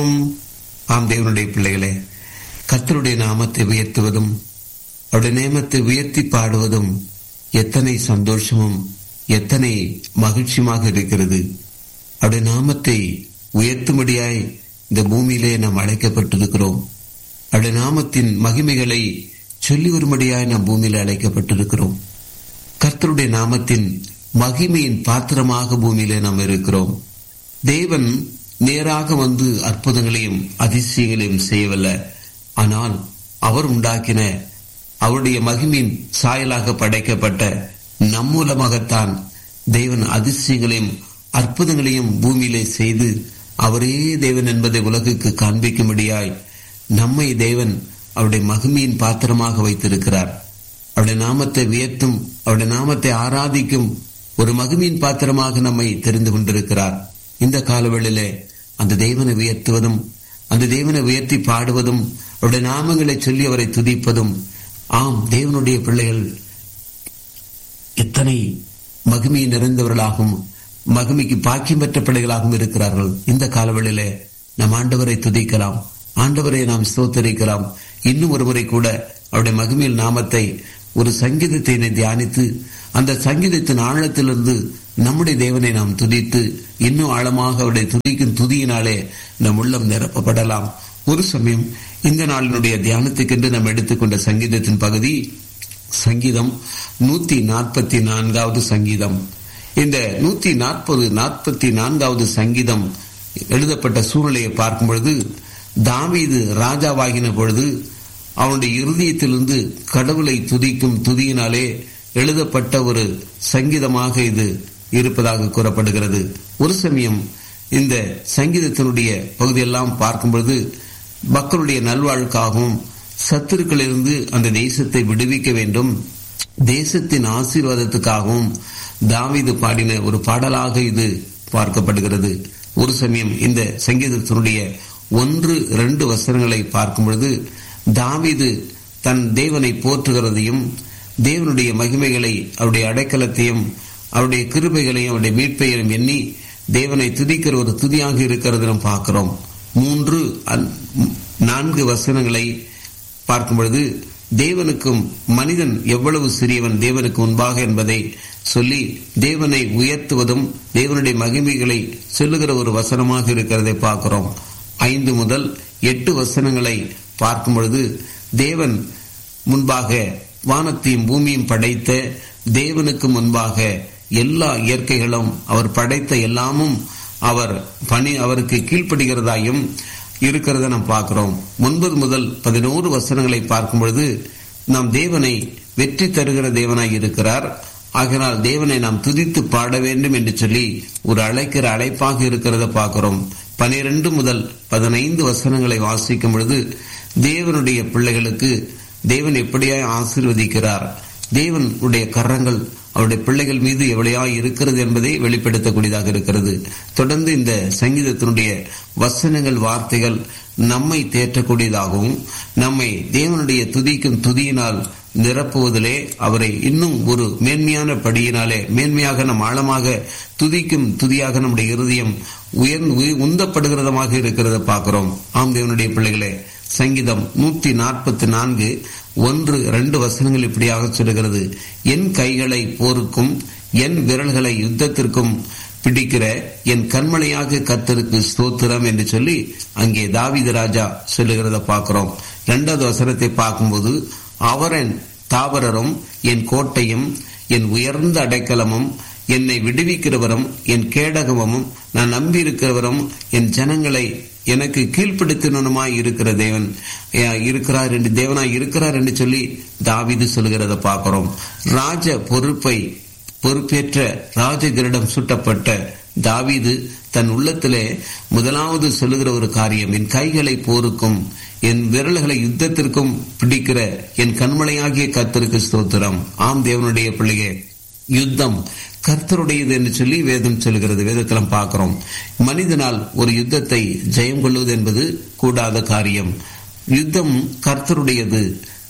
ஆம் தேவனுடைய பிள்ளைகளே கர்த்தருடைய நாமத்தை உயர்த்துவதும் அவருடைய நேமத்தை உயர்த்தி பாடுவதும் எத்தனை சந்தோஷமும் எத்தனை மகிழ்ச்சியுமாக இருக்கிறது அவருடைய நாமத்தை உயர்த்தும்படியாய் இந்த பூமியிலே நாம் அழைக்கப்பட்டிருக்கிறோம் அவருடைய நாமத்தின் மகிமைகளை சொல்லி வரும்படியாய் நாம் பூமியில் அழைக்கப்பட்டிருக்கிறோம் கர்த்தருடைய நாமத்தின் மகிமையின் பாத்திரமாக பூமியிலே நாம் இருக்கிறோம் தேவன் நேராக வந்து அற்புதங்களையும் அதிசயங்களையும் செய்யவல்ல ஆனால் அவர் உண்டாக்கின அவருடைய மகிமையின் சாயலாக படைக்கப்பட்ட நம் மூலமாகத்தான் தேவன் அதிசயங்களையும் அற்புதங்களையும் பூமியிலே செய்து அவரே தேவன் என்பதை உலகுக்கு காண்பிக்கும்படியாய் நம்மை தேவன் அவருடைய மகிமையின் பாத்திரமாக வைத்திருக்கிறார் அவருடைய நாமத்தை உயர்த்தும் அவருடைய நாமத்தை ஆராதிக்கும் ஒரு மகிமையின் பாத்திரமாக நம்மை தெரிந்து கொண்டிருக்கிறார் இந்த காலவெளியிலே அந்த தேவனை உயர்த்துவதும் அந்த தேவனை உயர்த்தி பாடுவதும் அவருடைய நாமங்களை சொல்லி அவரை துதிப்பதும் ஆம் தேவனுடைய பிள்ளைகள் எத்தனை மகிமை நிறைந்தவர்களாகவும் மகிமைக்கு பாக்கியம் பெற்ற பிள்ளைகளாகவும் இருக்கிறார்கள் இந்த காலவெளியிலே நம் ஆண்டவரை துதிக்கலாம் ஆண்டவரை நாம் ஸ்தோத்தரிக்கலாம் இன்னும் ஒரு முறை கூட அவருடைய மகிமையில் நாமத்தை ஒரு சங்கீதத்தை தியானித்து அந்த சங்கீதத்தின் ஆழத்திலிருந்து நம்முடைய தேவனை நாம் துதித்து இன்னும் ஆழமாக அவருடைய துதிக்கும் துதியினாலே நம் உள்ளம் நிரப்பப்படலாம் ஒரு சமயம் இந்த நாளினுடைய தியானத்துக்கென்று நாம் எடுத்துக்கொண்ட சங்கீதத்தின் பகுதி சங்கீதம் நூத்தி நாற்பத்தி நான்காவது சங்கீதம் இந்த நூத்தி நாற்பது நாற்பத்தி நான்காவது சங்கீதம் எழுதப்பட்ட சூழ்நிலையை பார்க்கும் பொழுது தாவீது ராஜாவாகின பொழுது அவனுடைய இருதயத்திலிருந்து கடவுளை துதிக்கும் துதியினாலே எழுதப்பட்ட ஒரு சங்கீதமாக இது இருப்பதாக கூறப்படுகிறது ஒரு சமயம் இந்த சங்கீதத்தினுடைய பகுதியெல்லாம் பார்க்கும் பொழுது மக்களுடைய நல்வாழ்வுக்காகவும் சத்துருக்களிலிருந்து அந்த தேசத்தை விடுவிக்க வேண்டும் தேசத்தின் ஆசீர்வாதத்துக்காகவும் தாவிது பாடின ஒரு பாடலாக இது பார்க்கப்படுகிறது ஒரு சமயம் இந்த சங்கீதத்தினுடைய ஒன்று ரெண்டு வசனங்களை பார்க்கும் பொழுது தாவிது தன் தேவனை போற்றுகிறதையும் தேவனுடைய மகிமைகளை அவருடைய அடைக்கலத்தையும் அவருடைய கிருபைகளையும் அவருடைய மீட்பையும் எண்ணி தேவனை துதிக்கிற ஒரு துதியாக இருக்கிறது நாம் பார்க்கிறோம் மூன்று நான்கு வசனங்களை பார்க்கும் பொழுது தேவனுக்கும் மனிதன் எவ்வளவு சிறியவன் தேவனுக்கு முன்பாக என்பதை சொல்லி தேவனை உயர்த்துவதும் தேவனுடைய மகிமைகளை சொல்லுகிற ஒரு வசனமாக இருக்கிறதை பார்க்கிறோம் ஐந்து முதல் எட்டு வசனங்களை பார்க்கும் பொழுது தேவன் முன்பாக வானத்தையும் பூமியும் படைத்த தேவனுக்கு முன்பாக எல்லா இயற்கைகளும் அவர் படைத்த எல்லாமும் அவர் பணி அவருக்கு கீழ்ப்படுகிறதாயும் இருக்கிறத நாம் பார்க்கிறோம் ஒன்பது முதல் பதினோரு வசனங்களை பார்க்கும் பொழுது நாம் தேவனை வெற்றி தருகிற தேவனாய் இருக்கிறார் ஆகினால் தேவனை நாம் துதித்து பாட வேண்டும் என்று சொல்லி ஒரு அழைக்கிற அழைப்பாக இருக்கிறத பார்க்கிறோம் பனிரெண்டு முதல் பதினைந்து வசனங்களை வாசிக்கும் பொழுது தேவனுடைய பிள்ளைகளுக்கு தேவன் எப்படியாய் ஆசீர்வதிக்கிறார் தேவனுடைய கரங்கள் அவருடைய பிள்ளைகள் மீது எவ்வளையாய் இருக்கிறது என்பதை வெளிப்படுத்தக்கூடியதாக இருக்கிறது தொடர்ந்து இந்த சங்கீதத்தினுடைய வசனங்கள் வார்த்தைகள் நம்மை தேற்றக்கூடியதாகவும் நம்மை தேவனுடைய துதிக்கும் துதியினால் நிரப்புவதிலே அவரை இன்னும் ஒரு மேன்மையான படியினாலே மேன்மையாக நம் ஆழமாக துதிக்கும் துதியாக நம்முடைய இருதயம் உயர்ந்து உந்தப்படுகிறதமாக இருக்கிறத பார்க்கிறோம் ஆம் தேவனுடைய பிள்ளைகளே சங்கீதம் நூத்தி நாற்பத்தி நான்கு ஒன்று ரெண்டு வசனங்கள் இப்படியாக சொல்லுகிறது என் கைகளை போருக்கும் என் விரல்களை யுத்தத்திற்கும் பிடிக்கிற என் கண்மலையாக கத்தருக்கு ஸ்தோத்திரம் என்று சொல்லி அங்கே தாவித ராஜா சொல்லுகிறத பார்க்கிறோம் இரண்டாவது வசனத்தை பார்க்கும்போது அவரன் தாவரரும் என் கோட்டையும் என் உயர்ந்த அடைக்கலமும் என்னை விடுவிக்கிறவரும் என் கேடகமும் நான் நம்பியிருக்கிறவரும் என் ஜனங்களை எனக்கு கீழ்ப்படுத்தினமாய் இருக்கிற தேவன் இருக்கிறார் என்று தேவனாய் இருக்கிறார் என்று சொல்லி தாவிது சொல்கிறத பார்க்கிறோம் ராஜ பொறுப்பை பொறுப்பேற்ற ராஜகிரிடம் சுட்டப்பட்ட தாவீது தன் உள்ளத்திலே முதலாவது சொல்லுகிற ஒரு காரியம் என் கைகளை போருக்கும் என் விரல்களை யுத்தத்திற்கும் பிடிக்கிற என் கண்மலையாகிய கர்த்தருக்கு ஸ்தோத்திரம் ஆம் தேவனுடைய பிள்ளையே யுத்தம் கர்த்தருடையது என்று சொல்லி வேதம் சொல்கிறது வேதத்திலும் பார்க்கிறோம் மனிதனால் ஒரு யுத்தத்தை ஜெயம் கொள்வது என்பது கூடாத காரியம் யுத்தம் கர்த்தருடையது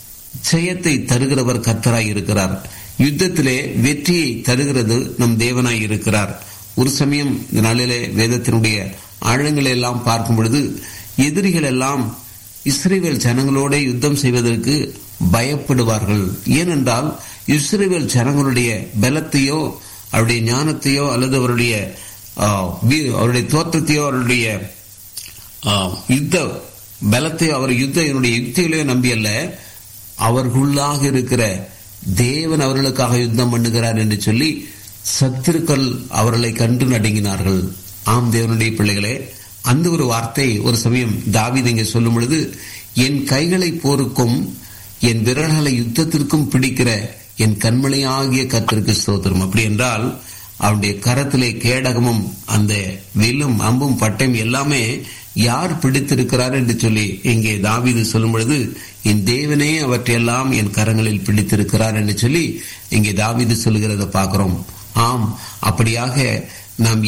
ஜெயத்தை தருகிறவர் கர்த்தராய் இருக்கிறார் யுத்தத்திலே வெற்றியை தருகிறது நம் தேவனாய் இருக்கிறார் ஒரு சமயம் இந்த நாளிலே வேதத்தினுடைய ஆழங்களை எல்லாம் பார்க்கும் பொழுது எதிரிகள் எல்லாம் இஸ்ரேல் ஜனங்களோட யுத்தம் செய்வதற்கு பயப்படுவார்கள் ஏனென்றால் இஸ்ரேல் ஜனங்களுடைய பலத்தையோ அவருடைய ஞானத்தையோ அல்லது அவருடைய அவருடைய தோற்றத்தையோ அவருடைய யுத்த பலத்தையோ அவர் யுத்த என்னுடைய யுக்திகளையோ நம்பி அல்ல அவர்களுள்ளாக இருக்கிற தேவன் அவர்களுக்காக யுத்தம் பண்ணுகிறார் என்று சொல்லி சத்துருக்கள் அவர்களை கண்டு நடுங்கினார்கள் ஆம் தேவனுடைய பிள்ளைகளே அந்த ஒரு வார்த்தை ஒரு சமயம் தாவித இங்கே சொல்லும் பொழுது என் கைகளை போருக்கும் என் விரல்களை யுத்தத்திற்கும் பிடிக்கிற என் கண்மலையாகிய கத்திற்கு ஸ்தோத்திரம் அப்படி என்றால் அவனுடைய கரத்திலே கேடகமும் அந்த வில்லும் அம்பும் பட்டையும் எல்லாமே யார் பிடித்திருக்கிறார் என்று சொல்லி இங்கே தாவிது சொல்லும் பொழுது என் தேவனே அவற்றையெல்லாம் என் கரங்களில் பிடித்திருக்கிறார் என்று சொல்லி இங்கே தாவிது சொல்லுகிறத பார்க்கிறோம் ஆம் அப்படியாக நாம்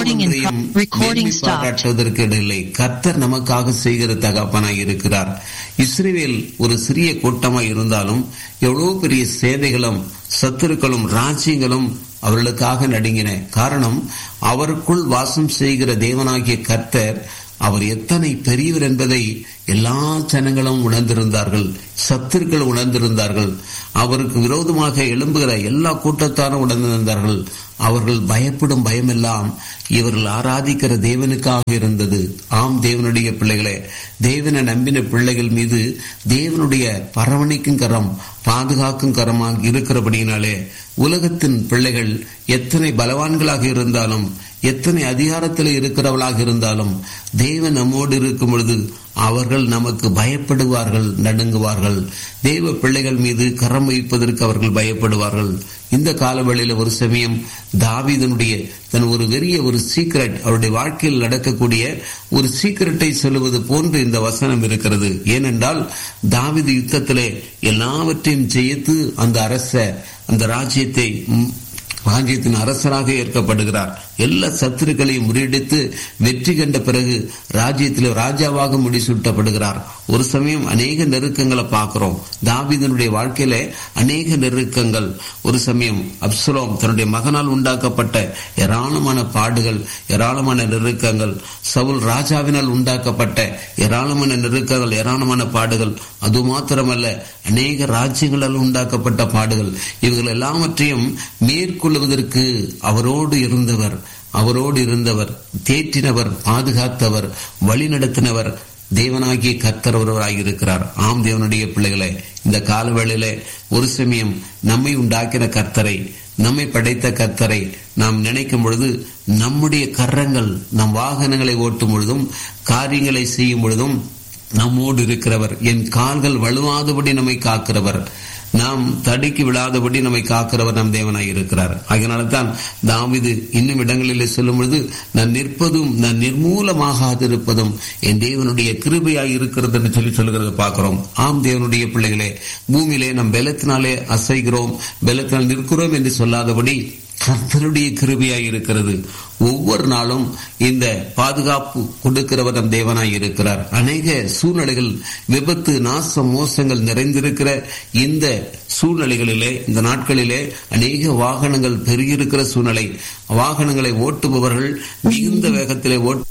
பாராட்டுவதற்கு இடமில்லை கர்த்தர் நமக்காக செய்கிற தகப்பனாய் இருக்கிறார் இஸ்ரேல் ஒரு சிறிய கூட்டமாய் இருந்தாலும் எவ்வளவு பெரிய சேவைகளும் சத்துருக்களும் ராஜ்யங்களும் அவர்களுக்காக நடுங்கின காரணம் அவருக்குள் வாசம் செய்கிற தேவனாகிய கர்த்தர் அவர் எத்தனை பெரியவர் என்பதை எல்லா ஜனங்களும் உணர்ந்திருந்தார்கள் சத்துருக்கள் உணர்ந்திருந்தார்கள் அவருக்கு விரோதமாக எழும்புகிற எல்லா கூட்டத்தாரும் உணர்ந்திருந்தார்கள் அவர்கள் பயப்படும் பயமெல்லாம் இவர்கள் ஆராதிக்கிற தேவனுக்காக இருந்தது ஆம் தேவனுடைய பிள்ளைகளே தேவனை நம்பின பிள்ளைகள் மீது தேவனுடைய பரவணிக்கும் கரம் பாதுகாக்கும் கரமாக இருக்கிறபடியினாலே உலகத்தின் பிள்ளைகள் எத்தனை பலவான்களாக இருந்தாலும் எத்தனை அதிகாரத்தில் இருக்கிறவளாக இருந்தாலும் தேவன் நம்மோடு இருக்கும் பொழுது அவர்கள் நமக்கு பயப்படுவார்கள் நடுங்குவார்கள் தேவ பிள்ளைகள் மீது கரம் வைப்பதற்கு அவர்கள் பயப்படுவார்கள் இந்த காலவெளியில ஒரு சமயம் தாவிதனுடைய தன் ஒரு வெறிய ஒரு சீக்கிரட் அவருடைய வாழ்க்கையில் நடக்கக்கூடிய ஒரு சீக்கிரட்டை சொல்லுவது போன்று இந்த வசனம் இருக்கிறது ஏனென்றால் தாவிது யுத்தத்திலே எல்லாவற்றையும் ஜெயித்து அந்த அரச அந்த ராஜ்யத்தை ராஜ்யத்தின் அரசராக ஏற்கப்படுகிறார் எல்லா சத்துருக்களையும் முறியடித்து வெற்றி கண்ட பிறகு ராஜ்யத்தில் ராஜாவாக முடிசூட்டப்படுகிறார் ஒரு சமயம் அநேக நெருக்கங்களை பார்க்கிறோம் தாவிதனுடைய வாழ்க்கையில அநேக நெருக்கங்கள் ஒரு சமயம் அப்சலோம் தன்னுடைய மகனால் உண்டாக்கப்பட்ட ஏராளமான பாடுகள் ஏராளமான நெருக்கங்கள் சவுல் ராஜாவினால் உண்டாக்கப்பட்ட ஏராளமான நெருக்கங்கள் ஏராளமான பாடுகள் அது மாத்திரமல்ல அநேக ராஜ்யங்களால் உண்டாக்கப்பட்ட பாடுகள் இவர்கள் எல்லாவற்றையும் மேற்கொள்வதற்கு அவரோடு இருந்தவர் அவரோடு இருந்தவர் தேற்றினவர் பாதுகாத்தவர் வழிநடத்தினவர் தேவனாகிய கர்த்தர் ஒருவராக இருக்கிறார் ஆம் தேவனுடைய பிள்ளைகளை இந்த காலவேளையில ஒரு சமயம் நம்மை உண்டாக்கின கர்த்தரை நம்மை படைத்த கர்த்தரை நாம் நினைக்கும் பொழுது நம்முடைய கரங்கள் நம் வாகனங்களை ஓட்டும் பொழுதும் காரியங்களை செய்யும் பொழுதும் நம்மோடு இருக்கிறவர் என் கால்கள் வலுவாதபடி நம்மை காக்கிறவர் நாம் தடுக்கி விழாதபடி நம்மை காக்கிறவர் நம் தேவனாய் இருக்கிறார் அதனால தான் தாவிது இன்னும் இடங்களிலே சொல்லும் பொழுது நான் நிற்பதும் நான் நிர்மூலமாகாதிருப்பதும் என் தேவனுடைய கிருபையாய் இருக்கிறது என்று சொல்லி சொல்லுகிறத பார்க்கிறோம் ஆம் தேவனுடைய பிள்ளைகளே பூமியிலே நம் பலத்தினாலே அசைகிறோம் பலத்தினால் நிற்கிறோம் என்று சொல்லாதபடி கர்த்தருடைய கிருபியாய் இருக்கிறது ஒவ்வொரு நாளும் இந்த பாதுகாப்பு கொடுக்கிறவர் நம் தேவனாய் இருக்கிறார் அநேக சூழ்நிலைகள் விபத்து நாச மோசங்கள் நிறைந்திருக்கிற இந்த சூழ்நிலைகளிலே இந்த நாட்களிலே அநேக வாகனங்கள் பெருகியிருக்கிற சூழ்நிலை வாகனங்களை ஓட்டுபவர்கள் மிகுந்த வேகத்திலே ஓட்டு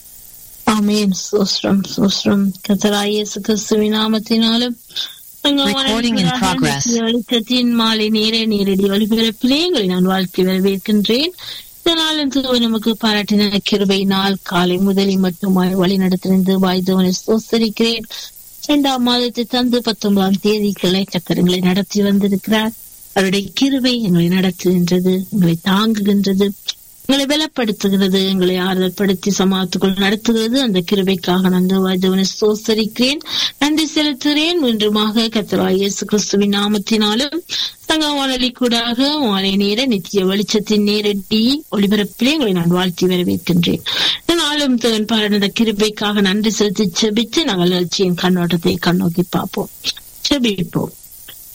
ஆமேன் சோஸ்ரம் சோஸ்ரம் கத்தராயேசு கிறிஸ்துவின் நாமத்தினாலும் Recording in progress. வெளிச்சத்தின் மாலை நேர நேரடி ஒளிபரப்பிலே உங்களை நான் வாழ்த்து வரவேற்கின்றேன் இதனாலும் தேவ நமக்கு பாராட்டின கிருபை நாள் காலை முதலில் மட்டுமாய் வழி நடத்திருந்து வாய்தவனை சோசரிக்கிறேன் இரண்டாம் மாதத்தை தந்து பத்தொன்பதாம் தேதிகளை சக்கரங்களை நடத்தி வந்திருக்கிறார் அவருடைய கிருபை எங்களை நடத்துகின்றது எங்களை தாங்குகின்றது எங்களை பலப்படுத்துகிறது எங்களை ஆறுதல் படுத்தி சமாளத்துக்குள் நடத்துகிறது அந்த கிருபைக்காக நன்றி வாய்தவனை சோசரிக்கிறேன் நன்றி செலுத்துகிறேன் மீண்டுமாக கத்தராய் இயேசு கிறிஸ்துவின் நாமத்தினாலும் சங்க வானொலி கூடாக மாலை நேர நித்திய வெளிச்சத்தின் நேரடி ஒளிபரப்பிலே உங்களை நான் வாழ்த்தி வரவேற்கின்றேன் நாளும் தேவன் பாராட்ட கிருபைக்காக நன்றி செலுத்தி செபித்து நாங்கள் நிகழ்ச்சியின் கண்ணோட்டத்தை கண்ணோக்கி பார்ப்போம் செபிப்போம்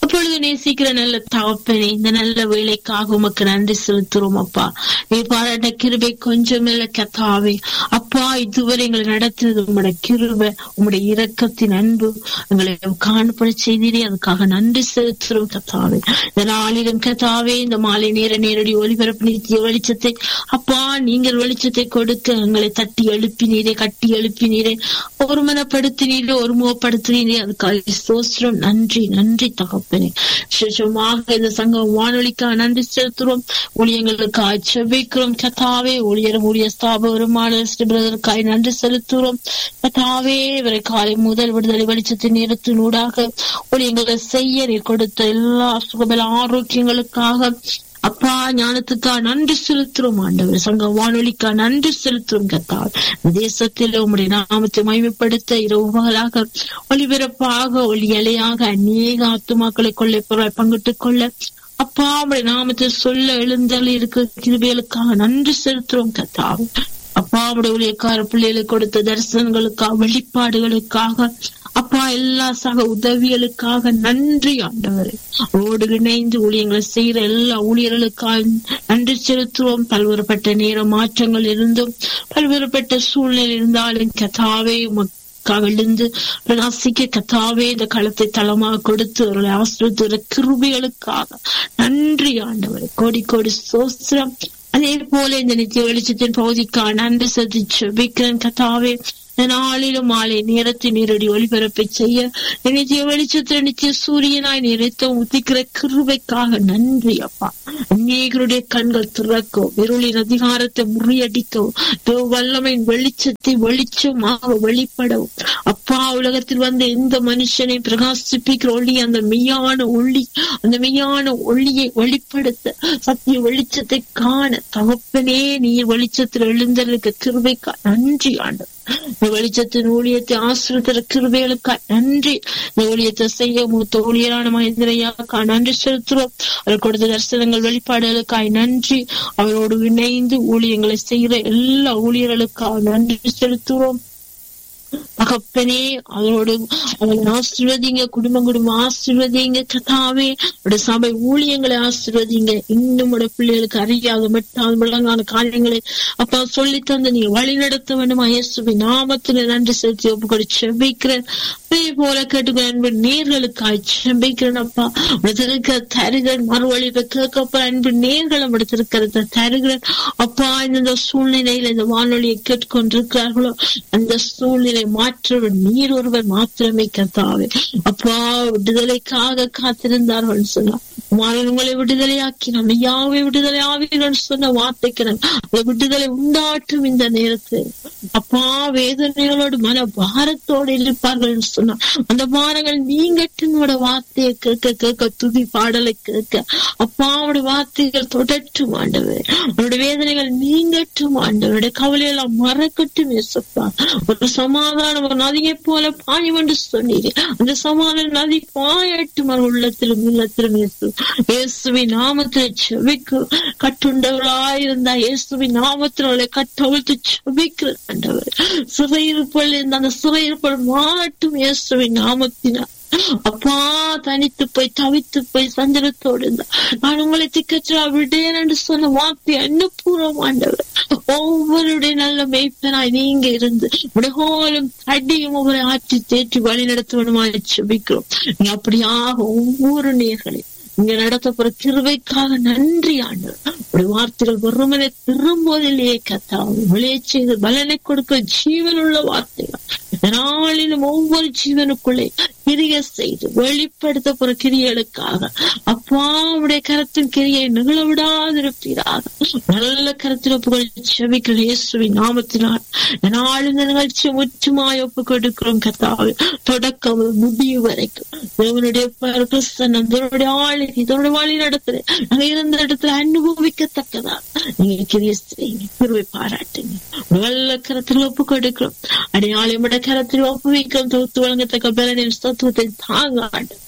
அப்பொழுது நேசிக்கிற நல்ல தகப்பனே இந்த நல்ல வேலைக்காக உமக்கு நன்றி செலுத்துறோம் அப்பா நீ பாராட்ட கிருபை கொஞ்சமில்ல கத்தாவே அப்பா இதுவரை எங்களை நடத்தினது உம்முடைய கிருபை உம்முடைய இரக்கத்தின் அன்பு எங்களை காணப்பட செய்தீரே அதுக்காக நன்றி செலுத்துறோம் கத்தாவே இந்த நாளிலும் கத்தாவே இந்த மாலை நேர நேரடி ஒளிபரப்பு நிறுத்திய வெளிச்சத்தை அப்பா நீங்கள் வெளிச்சத்தை கொடுக்க எங்களை தட்டி எழுப்பினீரே கட்டி எழுப்பினீரே ஒருமனப்படுத்தினீரே ஒருமுகப்படுத்தினீரே அதுக்காக ஸ்தோத்திரம் நன்றி நன்றி தகப்பனே விசேஷமாக இந்த சங்கம் வானொலிக்காக நன்றி செலுத்துறோம் ஊழியங்களுக்காக செபிக்கிறோம் கத்தாவே ஊழியரும் ஊழிய ஸ்தாபகருமான பிரதருக்காய் நன்றி செலுத்துறோம் கத்தாவே இவரை காலை முதல் விடுதலை வெளிச்சத்தின் நேரத்தினூடாக ஊழியங்களை செய்ய நீ கொடுத்த எல்லா சுகபல ஆரோக்கியங்களுக்காக அப்பா ஞானத்துக்கா நன்றி செலுத்துறோம் ஆண்டவர் சங்க வானொலிக்கா நன்றி செலுத்துறோம் கத்தால் தேசத்தில் உம்முடைய நாமத்தை மகிமைப்படுத்த இரவு பகலாக ஒளிபரப்பாக ஒளி அலையாக அநேக ஆத்துமாக்களை கொள்ளை பொருளை பங்கிட்டுக் கொள்ள அப்பா உடைய நாமத்தை சொல்ல எழுந்தல் இருக்கிற கிருபிகளுக்காக நன்றி செலுத்துறோம் கத்தாവ് அப்பா உடைய ஊழியக்கார பிள்ளைகளுக்கு கொடுத்த தரிசனங்களுக்காக வெளிப்பாடுகளுக்காக அப்பா எல்லா சக உதவிகளுக்காக நன்றி ஆண்டவர் ரோடு இணைந்து ஊழியங்களை செய்யற எல்லா ஊழியர்களுக்காக நன்றி செலுத்துவோம் பல்வேறுபட்ட நேர மாற்றங்கள் இருந்தும் பல்வேறுபட்ட சூழ்நிலை இருந்தாலும் கதாவே விழுந்து பிரகாசிக்க கத்தாவே இந்த களத்தை தளமாக கொடுத்து அவர்களை ஆசிரியத்துற கிருபிகளுக்காக நன்றி ஆண்டவர் கோடி கோடி சோஸ்திரம் அதே போல இந்த நித்திய வெளிச்சத்தின் பகுதிக்காக நன்றி சதி செபிக்கிறேன் கத்தாவே நாளிலும் மாலை நேரத்தை நேரடி ஒளிபரப்பை செய்ய நித்திய வெளிச்சத்தில் நித்திய சூரியனாய் நிறைத்த உதிக்கிற கிருபைக்காக நன்றி அப்பா அநேகருடைய கண்கள் திறக்கும் இருளின் அதிகாரத்தை முறியடிக்கவும் வல்லமையின் வெளிச்சத்தை வெளிச்சமாக வெளிப்படவும் அப்பா உலகத்தில் வந்த எந்த மனுஷனை பிரகாசிப்பிக்கிற ஒளி அந்த மெய்யான ஒளி அந்த மெய்யான ஒளியை வெளிப்படுத்த சத்திய வெளிச்சத்தை காண தகப்பனே நீர் வெளிச்சத்தில் எழுந்தலுக்கு கிருபைக்கா நன்றி ஆண்டு இந்த வெளிச்சத்தின் ஊழியத்தை ஆசிரியர் கிருபைகளுக்காய் நன்றி இந்த ஊழியத்தை செய்ய மூத்த ஊழியரான மகேந்திரையாக்கா நன்றி செலுத்துறோம் அவர் கொடுத்த தரிசனங்கள் வெளிப்பாடுகளுக்காய் நன்றி அவரோடு இணைந்து ஊழியங்களை செய்கிற எல்லா ஊழியர்களுக்காக நன்றி செலுத்துறோம் தகப்பனே அவரோடு அவங்களை ஆசிர்வதிங்க குடும்பம் குடும்பம் ஆசிர்வதிங்க கதாவே அவருடைய சபை ஊழியங்களை ஆசிர்வதிங்க இன்னும் உடைய பிள்ளைகளுக்கு அறியாத மட்டால் விளங்கான காரியங்களை அப்பா சொல்லி தந்து நீங்க வழி நடத்த வேண்டுமா இயேசுவி நாமத்துல நன்றி செலுத்தி ஒப்பு கொடு செபிக்கிறேன் அதே போல கேட்டுக்கிற அன்பு நேர்களுக்காய் செபிக்கிறேன் அப்பா இருக்கிற தருகிறேன் மறுவழிப்ப கேட்கப்ப அன்பு நேர்களும் எடுத்திருக்கிறத தருகிறேன் அப்பா இந்த சூழ்நிலையில இந்த வானொலியை கேட்டுக்கொண்டிருக்கிறார்களோ அந்த சூழ்நிலை மாற்றவர் நீர் ஒருவர் மாத்திரமே கத்தாவே அப்பா விடுதலைக்காக காத்திருந்தார்கள் சொன்னார் மாறன் உங்களை விடுதலையாக்கி நம்ம யாவை விடுதலை ஆவீர்கள் சொன்ன வார்த்தைக்கு அந்த விடுதலை உண்டாட்டும் இந்த நேரத்தில் அப்பா வேதனைகளோடு மன பாரத்தோடு இருப்பார்கள் சொன்னார் அந்த பாரங்கள் நீங்கட்டுனோட வார்த்தையை கேட்க கேட்க துதி பாடலை கேட்க அப்பாவோட வார்த்தைகள் தொடட்டும் ஆண்டவர் அவருடைய வேதனைகள் நீங்கட்டும் ஆண்டவருடைய கவலையெல்லாம் மறக்கட்டும் ஏசப்பா ஒரு சமாதானம் ஒரு நதியை போல பாயும் என்று சொன்னீர் அந்த சமாதான நதி பாயட்டும் அவர் உள்ளத்திலும் உள்ளத்திலும் இயேசு இயேசுவின் நாமத்தில் செவிக்கு கட்டுண்டவராயிருந்தா இயேசுவின் நாமத்தில் அவளை கட்டவிழ்த்து செபிக்கிற ஆண்டவர் சிறையிருப்பல் இருந்த அந்த சிறையிருப்பல் மாறட்டும் இயேசுவின் நாமத்தினால் அப்பா தனித்து போய் தவித்து போய் சஞ்சலத்தோடு இருந்தா நான் உங்களை திக்கச்சா விடேன் என்று சொன்ன வார்த்தை அன்னபூர்வம் ஆண்டவர் ஒவ்வொருடைய நல்ல மெய்ப்பனாய் நீங்க இருந்து உலகோலும் அடியும் ஒவ்வொரு ஆட்சி தேற்றி வழி நடத்துவனுமாய் செபிக்கிறோம் நீ அப்படியாக ஒவ்வொரு நேர்களையும் இங்க நடத்தப்படுற கிருவைக்காக நன்றி ஆண்டு உடைய வார்த்தைகள் வெறுமனை திரும்போதிலேயே கத்தாவும் விளைய செய்து பலனை கொடுக்க ஜீவன் உள்ள வார்த்தைகள் நாளிலும் ஒவ்வொரு ஜீவனுக்குள்ளே கிரிய செய்து வெளிப்படுத்த போற கிரியலுக்காக அப்பாவுடைய கரத்தின் கிரியை நிகழ விடாதிருப்பீராக நல்ல கரத்தில் புகழ் செவிக்கிற இயேசுவின் நாமத்தினால் நாள் இந்த நிகழ்ச்சி முற்றுமாய் ஒப்பு கொடுக்கிறோம் கத்தாவு தொடக்கம் முடிவு வரைக்கும் தேவனுடைய பிரசன்னம் தேவனுடைய ஆளுகை இதனுடைய வழி நடத்துற நாங்க இருந்த இடத்துல அனுபவிக்கத்தக்கதா நீங்க கிரிய செய்யுங்க திருவை பாராட்டுங்க நல்ல கரத்தில் ஒப்பு கொடுக்கிறோம் அடையாளம் கரத்தில் ஒப்பு வைக்கிறோம் தொகுத்து வழங்கத்தக்க பலனின் தத்துவத்தை தாங்க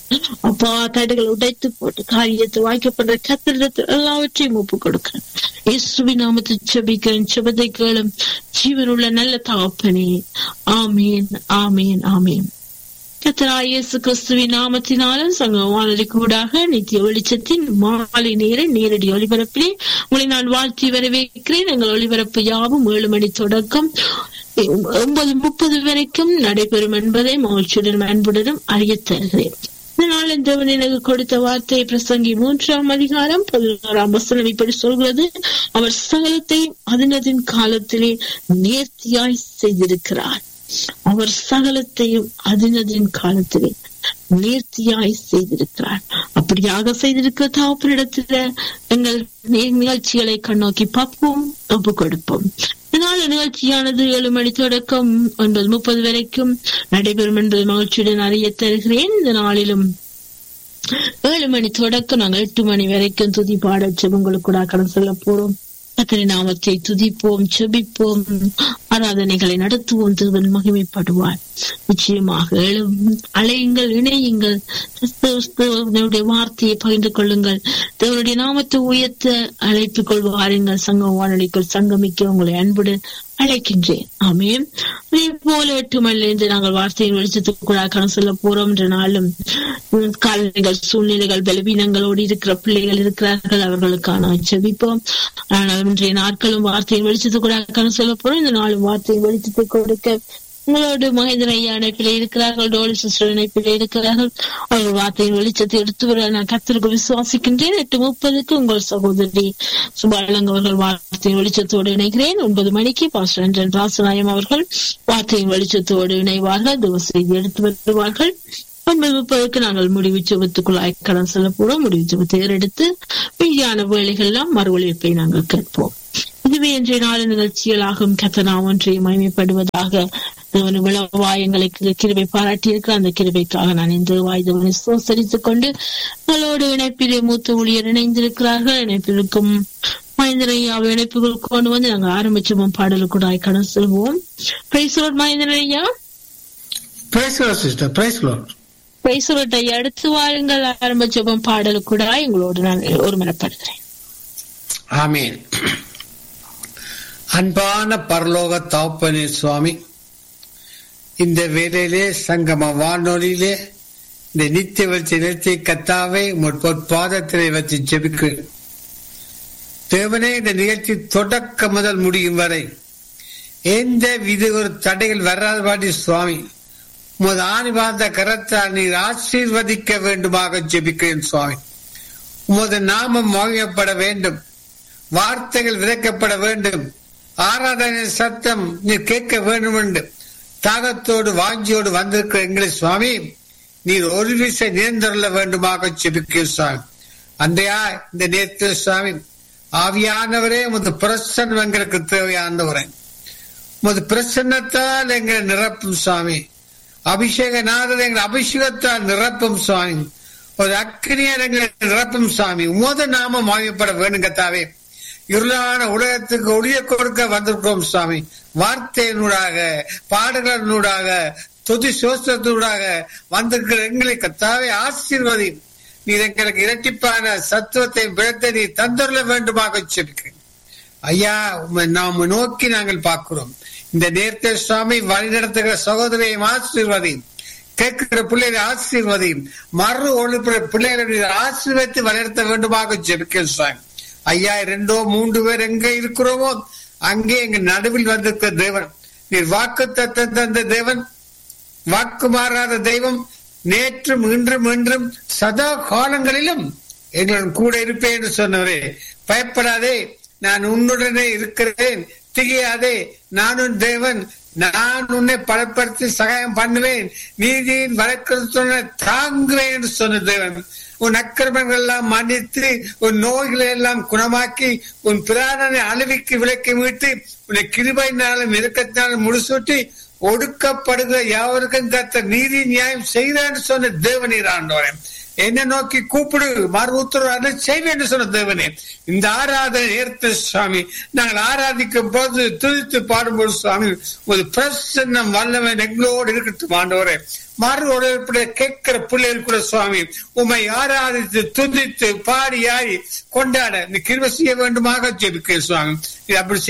அப்பா தடைகள் உடைத்து போட்டு காரியத்தை வாய்க்கப்படுற கத்திரத்தை எல்லாவற்றையும் ஒப்பு கொடுக்கிறேன் இயேசுவி நாமத்தை செபிக்கிறேன் செபத்தை கேளும் ஜீவனுள்ள நல்ல தகப்பனே ஆமீன் ஆமீன் ஆமீன் கத்தராய் இயேசு கிறிஸ்துவின் நாமத்தினாலும் சங்க வானொலி கூடாக நித்திய வெளிச்சத்தின் மாலை நேர நேரடி ஒளிபரப்பிலே உங்களை நான் வாழ்த்தி வரவேற்கிறேன் எங்கள் ஒளிபரப்பு யாவும் ஏழு மணி தொடக்கம் ஒன்பது முப்பது வரைக்கும் நடைபெறும் என்பதை மகிழ்ச்சியுடன் அன்புடனும் அறியத் தருகிறேன் இதனால் தேவன் எனக்கு கொடுத்த வார்த்தை பிரசங்கி மூன்றாம் அதிகாரம் பதினோராம் வசனம் இப்படி சொல்கிறது அவர் சகலத்தையும் அதனதின் காலத்திலே நேர்த்தியாய் செய்திருக்கிறார் அவர் சகலத்தையும் அதனதின் காலத்திலே நேர்த்தியாய் செய்திருக்கிறார் அப்படியாக செய்திருக்கிற தாப்பனிடத்துல எங்கள் நிகழ்ச்சிகளை கண்ணோக்கி பார்ப்போம் ஒப்பு கொடுப்போம் இதனால் நிகழ்ச்சியானது ஏழு மணி தொடக்கம் ஒன்பது முப்பது வரைக்கும் நடைபெறும் என்பது மகிழ்ச்சியுடன் அறிய தருகிறேன் இந்த நாளிலும் ஏழு மணி தொடக்கம் நாங்கள் எட்டு மணி வரைக்கும் துதி பாட உங்களுக்கு கூட கடன் சொல்ல போறோம் கத்தனை நாமத்தை துதிப்போம் செபிப்போம் ஆராதனைகளை நடத்துவோம் தேவன் மகிமைப்படுவார் நிச்சயமாக அலையுங்கள் இணையுங்கள் தேவனுடைய வார்த்தையை பகிர்ந்து கொள்ளுங்கள் தேவனுடைய நாமத்தை உயர்த்த அழைத்துக் கொள்வாருங்கள் சங்கம் வானொலிக்குள் சங்கமிக்க உங்களை அன்புடு அழைக்கின்றேன் ஆமேன் அதே போல எட்டு மணிலிருந்து நாங்கள் வார்த்தையின் வெளிச்சத்துக்குள்ளாக சொல்ல போறோம் என்ற நாளும் காலநிலைகள் சூழ்நிலைகள் பலவீனங்களோடு இருக்கிற பிள்ளைகள் இருக்கிறார்கள் அவர்களுக்கான செபிப்போம் ஆனால் இன்றைய நாட்களும் வார்த்தையின் வெளிச்சத்துக்குள்ளாக சொல்ல போறோம் இந்த நாளும் வார்த்தையின் வெளிச்சத்தை கொடுக்க உங்களோடு மகேந்திர ஐயா இணைப்பில் இருக்கிறார்கள் டோலி சிஸ்டர் இணைப்பில் இருக்கிறார்கள் அவர்கள் வார்த்தையின் வெளிச்சத்தை எடுத்து வர நான் கத்திற்கு விசுவாசிக்கின்றேன் எட்டு முப்பதுக்கு உங்கள் சகோதரி சுபாலங்க அவர்கள் வார்த்தையின் வெளிச்சத்தோடு இணைகிறேன் ஒன்பது மணிக்கு பாஸ்டர் அன்றன் ராசநாயம் அவர்கள் வார்த்தையின் வெளிச்சத்தோடு இணைவார்கள் தேவ செய்தி எடுத்து வருவார்கள் ஒன்பது முப்பதுக்கு நாங்கள் முடிவு சுபத்துக்குள் கடன் செல்ல போறோம் முடிவு சுபத்தை எடுத்து மீதியான வேலைகள்லாம் மறு ஒழிப்பை நாங்கள் கேட்போம் இதுவே இன்றைய நாள் நிகழ்ச்சிகளாகும் கத்தனா ஒன்றை மகிமைப்படுவதாக தேவன் விளவா எங்களுக்கு கிருபை பாராட்டியிருக்கிற அந்த கிருபைக்காக நான் இந்த வாய்தவனை சோசரித்துக் கொண்டு உங்களோடு இணைப்பிலே மூத்த ஊழியர் இணைந்திருக்கிறார்கள் இணைப்பிற்கும் மகேந்திரையாவை இணைப்புகள் கொண்டு வந்து நாங்கள் ஆரம்பிச்சோம் பாடலுக்கு கூட கடன் செல்வோம் பிரைசோட் மகேந்திரையா பிரைசோட்டை அடுத்து வாருங்கள் ஆரம்பிச்சோம் பாடலுக்கு கூட எங்களோடு நான் ஒருமனப்படுகிறேன் ஆமீன் அன்பான பரலோக தாப்பனே சுவாமி இந்த வேலையிலே சங்கம வானொலியிலே இந்த நித்திய வச்சு நிறுத்தி கத்தாவை பாதத்திலே வச்சு ஜெபிக்கிறேன் தேவனே இந்த நிகழ்ச்சி தொடக்க முதல் முடியும் வரை எந்த வித ஒரு தடைகள் வராதபாடி சுவாமி உமது ஆணிபார்ந்த கரத்தால் நீர் ஆசீர்வதிக்க வேண்டுமாக ஜெபிக்கிறேன் சுவாமி உமது நாமம் மகிழப்பட வேண்டும் வார்த்தைகள் விதைக்கப்பட வேண்டும் ஆராதனை சத்தம் நீர் கேட்க வேண்டும் என்று தாகத்தோடு வாஞ்சியோடு வந்திருக்கிற எங்களை சுவாமி நீர் ஒரு விசை நிரந்தரல வேண்டுமாக செபிக்க சுவாமி அந்தையா இந்த நேரத்தில் சுவாமி ஆவியானவரே உமது பிரசன்னம் எங்களுக்கு தேவையானவரே உமது பிரசன்னத்தால் எங்களை நிரப்பும் சுவாமி அபிஷேக நாதர் எங்கள் அபிஷேகத்தால் நிரப்பும் சுவாமி ஒரு அக்கினியால் எங்களை நிரப்பும் சுவாமி உமது நாமம் மாயப்பட வேண்டும் கத்தாவே இருளான உலகத்துக்கு ஒளிய கொடுக்க வந்திருக்கிறோம் சுவாமி வார்த்தையினூடாக பாடல்களினூடாக தொதி சோஸ்திரத்தினூடாக வந்திருக்கிற எங்களை கத்தாவே ஆசீர்வதி நீர் எங்களுக்கு இரட்டிப்பான சத்துவத்தை பிழத்தை நீ தந்துள்ள வேண்டுமாக சொல்கிறேன் ஐயா நாம் நோக்கி நாங்கள் பார்க்கிறோம் இந்த நேரத்தை சுவாமி வழிநடத்துகிற சகோதரியை ஆசீர்வதி கேட்கிற பிள்ளைகளை ஆசீர்வதி மறு ஒழுப்புற பிள்ளைகளை ஆசீர்வதித்து வழிநடத்த வேண்டுமாக ஜெபிக்கிறேன் சுவாமி ஐயா ரெண்டோ மூன்று பேர் எங்க இருக்கிறோமோ அங்கே எங்க நடுவில் வந்திருக்கிற தேவன் நீர் வாக்கு தத்தம் தந்த தேவன் வாக்கு மாறாத தெய்வம் நேற்றும் இன்றும் இன்றும் சதா காலங்களிலும் எங்களுடன் கூட இருப்பேன் என்று சொன்னவரே பயப்படாதே நான் உன்னுடனே இருக்கிறேன் திகையாதே நானும் தேவன் நான் உன்னை பலப்படுத்தி சகாயம் பண்ணுவேன் நீதியின் வழக்கத்துடன் தாங்குவேன் என்று சொன்ன தேவன் உன் அக்கிரமங்கள் எல்லாம் மன்னித்து உன் நோய்களை எல்லாம் குணமாக்கி உன் பிராணனை அழுவிக்கு விலக்கி மீட்டு உன்னை கிருபையினாலும் இறக்கத்தினாலும் முடிசூட்டி ஒடுக்கப்படுகிற யாவருக்கும் கத்த நீதி நியாயம் செய்தான்னு சொன்ன தேவனீர் ஆண்டவரே என்ன நோக்கி கூப்பிடு மறு உத்தரவு செய்வேன் என்று சொன்ன தேவனே இந்த ஆராதனை ஏற்ற சுவாமி நாங்கள் ஆராதிக்கும் போது துதித்து பாடும்போது சுவாமி ஒரு பிரசன்னம் வல்லவன் எங்களோடு இருக்கட்டும் ஆண்டவரே மறு உடற்பட கேட்கிற பிள்ளைகள் கூட சுவாமி உமை ஆராதித்து துதித்து பாடி ஆடி கொண்டாட இந்த கிருவ செய்ய வேண்டுமாக ஜெபிக்க சுவாமி இது அப்படி